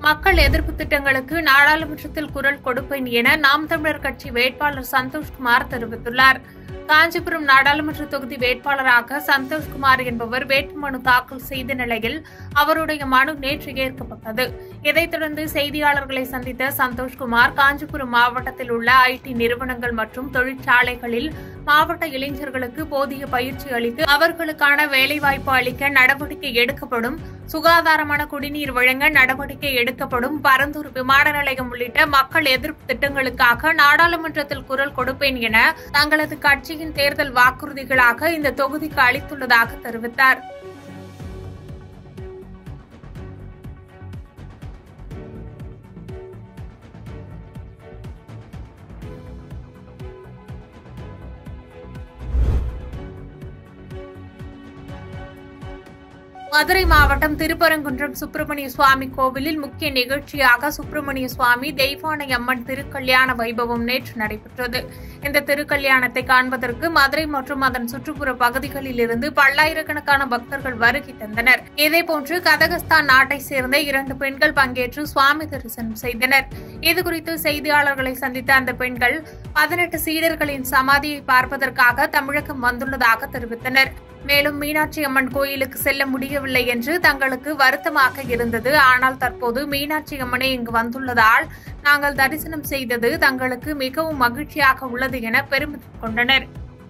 மக்கள் எதிர்ப்பு திட்டங்களுக்கு நாடாளுமன்றத்தில் குரல் கொடுப்பேன் என நாம் தமிழர் கட்சி வேட்பாளர் சந்தோஷ்குமார் தெரிவித்துள்ளார் காஞ்சிபுரம் நாடாளுமன்ற தொகுதி வேட்பாளராக சந்தோஷ்குமார் என்பவர் வேட்புமனு தாக்கல் செய்த நிலையில் அவருடைய மனு நேற்று ஏற்கப்பட்டது இதைத் தொடர்ந்து செய்தியாளர்களை சந்தித்த சந்தோஷ்குமார் காஞ்சிபுரம் மாவட்டத்தில் உள்ள ஐடி நிறுவனங்கள் மற்றும் தொழிற்சாலைகளில் மாவட்ட இளைஞர்களுக்கு போதிய பயிற்சி அளித்து அவர்களுக்கான வேலைவாய்ப்பு அளிக்க நடவடிக்கை எடுக்கப்படும் சுகாதாரமான குடிநீர் வழங்க நடவடிக்கை எடுக்கப்படும் பரந்தூர் விமான நிலையம் உள்ளிட்ட மக்கள் எதிர்ப்பு திட்டங்களுக்காக நாடாளுமன்றத்தில் குரல் கொடுப்பேன் என தங்களது கட்சியின் தேர்தல் வாக்குறுதிகளாக இந்த தொகுதிக்கு அளித்துள்ளதாக தெரிவித்தார் மதுரை மாவட்டம் திருப்பரங்குன்றம் சுப்பிரமணிய சுவாமி கோவிலில் முக்கிய நிகழ்ச்சியாக சுப்பிரமணிய சுவாமி தெய்வானை அம்மன் திருக்கல்யாண வைபவம் நேற்று நடைபெற்றது இந்த திருக்கல்யாணத்தை காண்பதற்கு மதுரை மற்றும் அதன் சுற்றுப்புற பகுதிகளில் இருந்து பல்லாயிரக்கணக்கான பக்தர்கள் வருகை தந்தனர் இதேபோன்று கதகஸ்தான் நாட்டை சேர்ந்த இரண்டு பெண்கள் பங்கேற்று சுவாமி தரிசனம் செய்தனர் இதுகுறித்து செய்தியாளர்களை சந்தித்த அந்த பெண்கள் பதினெட்டு சீடர்களின் சமாதியை பார்ப்பதற்காக தமிழகம் வந்துள்ளதாக தெரிவித்தனர் மேலும் மீனாட்சி அம்மன் கோயிலுக்கு செல்ல முடியவில்லை என்று தங்களுக்கு வருத்தமாக இருந்தது ஆனால் தற்போது மீனாட்சி அம்மனே இங்கு வந்துள்ளதால் நாங்கள் தரிசனம் செய்தது தங்களுக்கு மிகவும் மகிழ்ச்சியாக உள்ளது என பெருமிதம் கொண்டனர்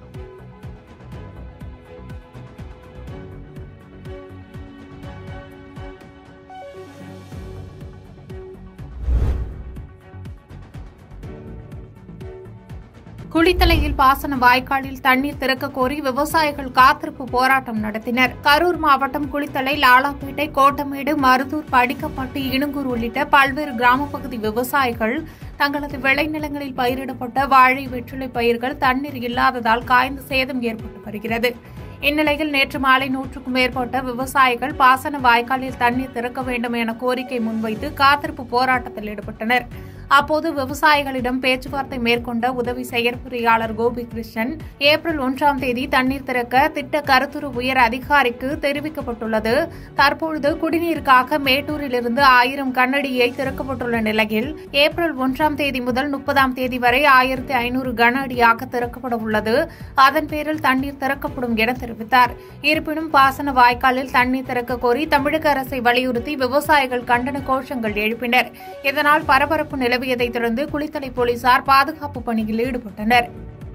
குளித்தலையில் பாசன வாய்க்காலில் தண்ணீர் திறக்க கோரி விவசாயிகள் காத்திருப்பு போராட்டம் நடத்தினர் கரூர் மாவட்டம் குளித்தலை லாலாப்பேட்டை கோட்டமேடு மருதூர் படிக்கப்பட்டு இணுங்கூர் உள்ளிட்ட பல்வேறு கிராம பகுதி விவசாயிகள் தங்களது விளைநிலங்களில் பயிரிடப்பட்ட வாழை வெற்றிலை பயிர்கள் தண்ணீர் இல்லாததால் காய்ந்து சேதம் ஏற்பட்டு வருகிறது இந்நிலையில் நேற்று மாலை நூற்றுக்கும் மேற்பட்ட விவசாயிகள் பாசன வாய்க்காலில் தண்ணீர் திறக்க வேண்டும் என கோரிக்கை முன்வைத்து காத்திருப்பு போராட்டத்தில் ஈடுபட்டனர் அப்போது விவசாயிகளிடம் பேச்சுவார்த்தை மேற்கொண்ட உதவி செயற்பொறியாளர் கோபி கிருஷ்ணன் ஏப்ரல் ஒன்றாம் தேதி தண்ணீர் திறக்க திட்ட கருத்துரு உயர் அதிகாரிக்கு தெரிவிக்கப்பட்டுள்ளது தற்பொழுது குடிநீருக்காக மேட்டூரிலிருந்து ஆயிரம் கனஅடியை திறக்கப்பட்டுள்ள நிலையில் ஏப்ரல் ஒன்றாம் தேதி முதல் முப்பதாம் தேதி வரை ஆயிரத்தி ஐநூறு கன அடியாக திறக்கப்பட உள்ளது அதன் பேரில் தண்ணீர் திறக்கப்படும் என தெரிவித்தார் இருப்பினும் பாசன வாய்க்காலில் தண்ணீர் திறக்க கோரி தமிழக அரசை வலியுறுத்தி விவசாயிகள் கண்டன கோஷங்கள் எழுப்பினர் இதனால் பரபரப்பு நிலவியதைத் தொடர்ந்து குளித்தலை போலீசார் பாதுகாப்பு பணியில் ஈடுபட்டனர்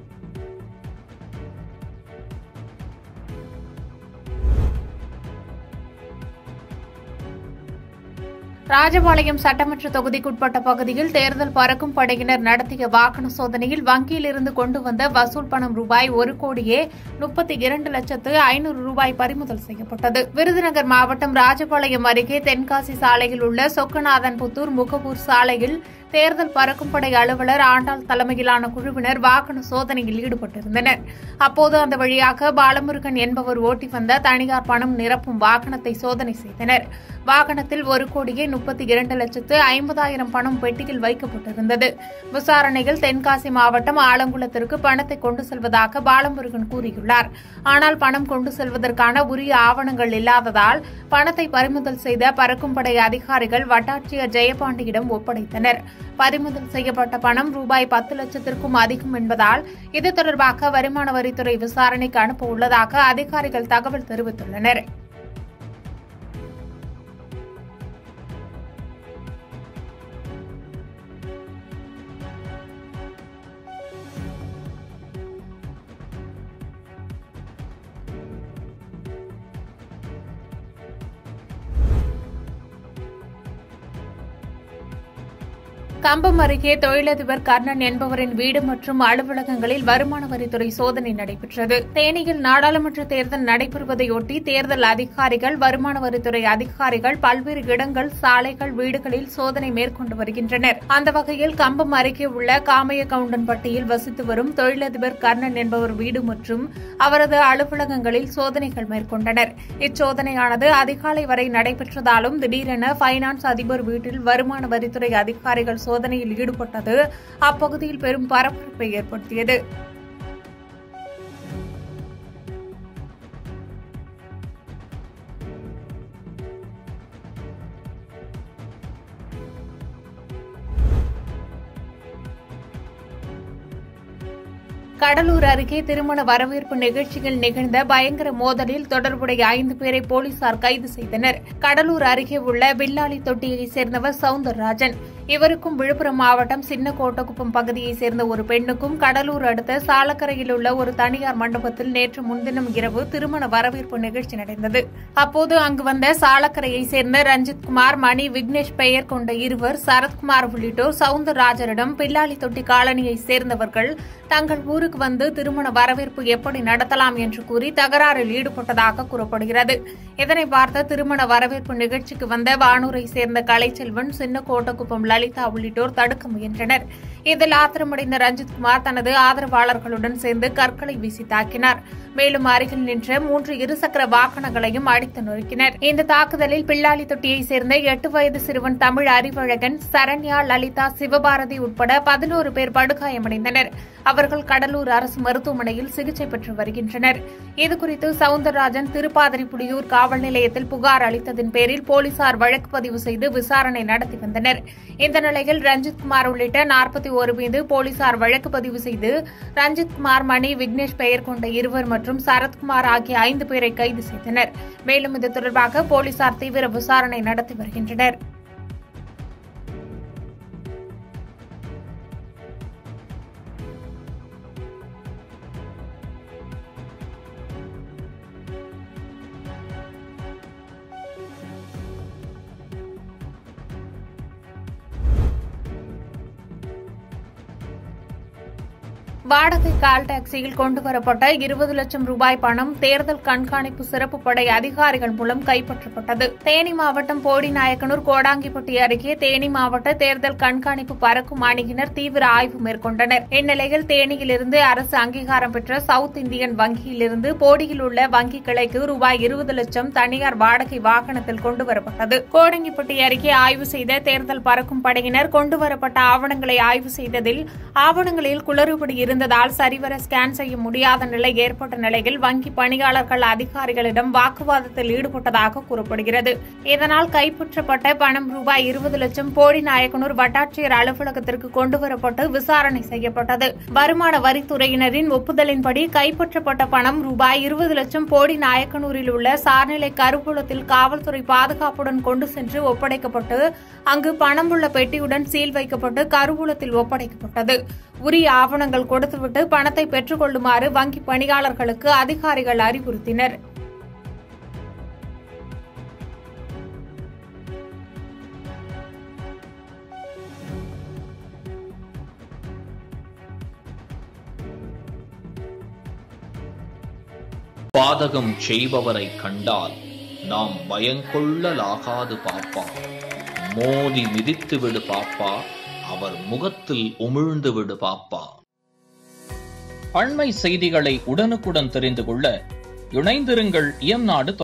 ராஜபாளையம் சட்டமன்ற தொகுதிக்குட்பட்ட பகுதியில் தேர்தல் பறக்கும் படையினர் நடத்திய வாகன சோதனையில் வங்கியிலிருந்து கொண்டு வந்த வசூல் பணம் ரூபாய் ஒரு கோடியே முப்பத்தி இரண்டு லட்சத்து ஐநூறு ரூபாய் பறிமுதல் செய்யப்பட்டது விருதுநகர் மாவட்டம் ராஜபாளையம் அருகே தென்காசி சாலையில் உள்ள சொக்கநாதன் புத்தூர் முகப்பூர் சாலையில் தேர்தல் பறக்கும் படை அலுவலர் ஆண்டாள் தலைமையிலான குழுவினர் வாகன சோதனையில் ஈடுபட்டிருந்தனர் அப்போது அந்த வழியாக பாலமுருகன் என்பவர் ஓட்டி வந்த தனியார் பணம் நிரப்பும் வாகனத்தை சோதனை செய்தனர் வாகனத்தில் ஒரு கோடியே முப்பத்தி இரண்டு லட்சத்து ஐம்பதாயிரம் பணம் பெட்டியில் வைக்கப்பட்டிருந்தது விசாரணையில் தென்காசி மாவட்டம் ஆலங்குளத்திற்கு பணத்தை கொண்டு செல்வதாக பாலமுருகன் கூறியுள்ளார் ஆனால் பணம் கொண்டு செல்வதற்கான உரிய ஆவணங்கள் இல்லாததால் பணத்தை பறிமுதல் செய்த பறக்கும் படை அதிகாரிகள் வட்டாட்சியர் ஜெயபாண்டியிடம் ஒப்படைத்தனர் பறிமுதல் செய்யப்பட்ட பணம் ரூபாய் பத்து லட்சத்திற்கும் அதிகம் என்பதால் இது தொடர்பாக வருமான வரித்துறை விசாரணைக்கு அனுப்ப உள்ளதாக அதிகாரிகள் தகவல் தெரிவித்துள்ளனர் கம்பம் அருகே தொழிலதிபர் கர்ணன் என்பவரின் வீடு மற்றும் அலுவலகங்களில் வருமான வரித்துறை சோதனை நடைபெற்றது தேனியில் நாடாளுமன்ற தேர்தல் நடைபெறுவதையொட்டி தேர்தல் அதிகாரிகள் வருமான வரித்துறை அதிகாரிகள் பல்வேறு இடங்கள் சாலைகள் வீடுகளில் சோதனை மேற்கொண்டு வருகின்றனர் அந்த வகையில் கம்பம் அருகே உள்ள காமையகவுண்டன்பட்டியில் வசித்து வரும் தொழிலதிபர் கர்ணன் என்பவர் வீடு மற்றும் அவரது அலுவலகங்களில் சோதனைகள் மேற்கொண்டனர் இச்சோதனையானது அதிகாலை வரை நடைபெற்றதாலும் திடீரென பைனான்ஸ் அதிபர் வீட்டில் வருமான வரித்துறை அதிகாரிகள் சோதனையில் ஈடுபட்டது அப்பகுதியில் பெரும் பரபரப்பை ஏற்படுத்தியது கடலூர் அருகே திருமண வரவேற்பு நிகழ்ச்சியில் நிகழ்ந்த பயங்கர மோதலில் தொடர்புடைய ஐந்து பேரை போலீசார் கைது செய்தனர் கடலூர் அருகே உள்ள வில்லாளி தொட்டியைச் சேர்ந்தவர் சவுந்தரராஜன் இவருக்கும் விழுப்புரம் மாவட்டம் சின்ன கோட்டக்குப்பம் பகுதியைச் சேர்ந்த ஒரு பெண்ணுக்கும் கடலூர் அடுத்த சாலக்கரையில் உள்ள ஒரு தனியார் மண்டபத்தில் நேற்று முன்தினம் இரவு திருமண வரவேற்பு நிகழ்ச்சி நடந்தது அப்போது அங்கு வந்த சாலக்கரையைச் சேர்ந்த ரஞ்சித் குமார் மணி விக்னேஷ் பெயர் கொண்ட இருவர் சரத்குமார் உள்ளிட்டோர் சவுந்தரராஜனிடம் பில்லாளி தொட்டி காலனியைச் சேர்ந்தவர்கள் தங்கள் ஊருக்கு வந்து திருமண வரவேற்பு எப்படி நடத்தலாம் என்று கூறி தகராறில் ஈடுபட்டதாக கூறப்படுகிறது இதனை பார்த்த திருமண வரவேற்பு நிகழ்ச்சிக்கு வந்த வானூரை சேர்ந்த கலைச்செல்வன் சின்ன கோட்டக்குப்பம் லலிதா உள்ளிட்டோர் தடுக்க முயன்றனர் இதில் ஆத்திரமடைந்த ரஞ்சித்குமார் தனது ஆதரவாளர்களுடன் சேர்ந்து கற்களை வீசி தாக்கினார் மேலும் அருகில் நின்ற மூன்று இருசக்கர வாகனங்களையும் அடித்து நொறுக்கினர் இந்த தாக்குதலில் பிள்ளாளி தொட்டியைச் சேர்ந்த எட்டு வயது சிறுவன் தமிழ் அறிவழகன் சரண்யா லலிதா சிவபாரதி உட்பட பதினோரு பேர் படுகாயமடைந்தனர் அவர்கள் கடலூர் அரசு மருத்துவமனையில் சிகிச்சை பெற்று வருகின்றனர் இதுகுறித்து சவுந்தரராஜன் திருப்பாதிரிப்புலியூர் காவல் நிலையத்தில் புகார் அளித்ததன் பேரில் போலீசார் வழக்கு பதிவு செய்து விசாரணை நடத்தி வந்தனர் இந்த நிலையில் ரஞ்சித்குமார் உள்ளிட்ட நாற்பத்தி ஒரு மீது போலீசார் வழக்கு பதிவு செய்து ரஞ்சித்குமார் மணி விக்னேஷ் பெயர் கொண்ட இருவர் மற்றும் சரத்குமார் ஆகிய ஐந்து பேரை கைது செய்தனர் மேலும் இது தொடர்பாக போலீசார் தீவிர விசாரணை நடத்தி வருகின்றனர் வாடகை கால் டாக்ஸியில் கொண்டுவரப்பட்ட இருபது லட்சம் ரூபாய் பணம் தேர்தல் கண்காணிப்பு சிறப்பு படை அதிகாரிகள் மூலம் கைப்பற்றப்பட்டது தேனி மாவட்டம் போடிநாயக்கனூர் கோடாங்கிப்பட்டி அருகே தேனி மாவட்ட தேர்தல் கண்காணிப்பு பறக்கும் அணியினர் தீவிர ஆய்வு மேற்கொண்டனர் இந்நிலையில் தேனியிலிருந்து அரசு அங்கீகாரம் பெற்ற சவுத் இந்தியன் வங்கியிலிருந்து போடியில் உள்ள வங்கி கிளைக்கு ரூபாய் இருபது லட்சம் தனியார் வாடகை வாகனத்தில் கொண்டுவரப்பட்டது கோடங்கிப்பட்டி அருகே ஆய்வு செய்த தேர்தல் பறக்கும் படையினர் கொண்டுவரப்பட்ட ஆவணங்களை ஆய்வு செய்ததில் ஆவணங்களில் குளறுபடி இருந்ததால் சரிவர ஸ்கேன் செய்ய முடியாத நிலை ஏற்பட்ட நிலையில் வங்கி பணியாளர்கள் அதிகாரிகளிடம் வாக்குவாதத்தில் ஈடுபட்டதாக கூறப்படுகிறது இதனால் கைப்பற்றப்பட்ட பணம் ரூபாய் இருபது லட்சம் போடி நாயக்கனூர் வட்டாட்சியர் அலுவலகத்திற்கு கொண்டுவரப்பட்டு விசாரணை செய்யப்பட்டது வருமான வரித்துறையினரின் ஒப்புதலின்படி கைப்பற்றப்பட்ட பணம் ரூபாய் இருபது லட்சம் போடி நாயக்கனூரில் உள்ள சார்நிலை கருவூலத்தில் காவல்துறை பாதுகாப்புடன் கொண்டு சென்று ஒப்படைக்கப்பட்டு அங்கு பணம் உள்ள பெட்டியுடன் சீல் வைக்கப்பட்டு கருவூலத்தில் ஒப்படைக்கப்பட்டது உரிய ஆவணங்கள் கொடுத்துவிட்டு பணத்தை பெற்றுக் கொள்ளுமாறு வங்கி பணியாளர்களுக்கு அதிகாரிகள் அறிவுறுத்தினர் பாதகம் செய்பவரை கண்டால் நாம் பயங்கொள்ளலாகாது பாப்பா மோதி மிதித்து விடு பாப்பா அவர் முகத்தில் உமிழ்ந்து விடு பாப்பா அண்மை செய்திகளை உடனுக்குடன் தெரிந்து கொள்ள இணைந்திருங்கள் இயம்நாடு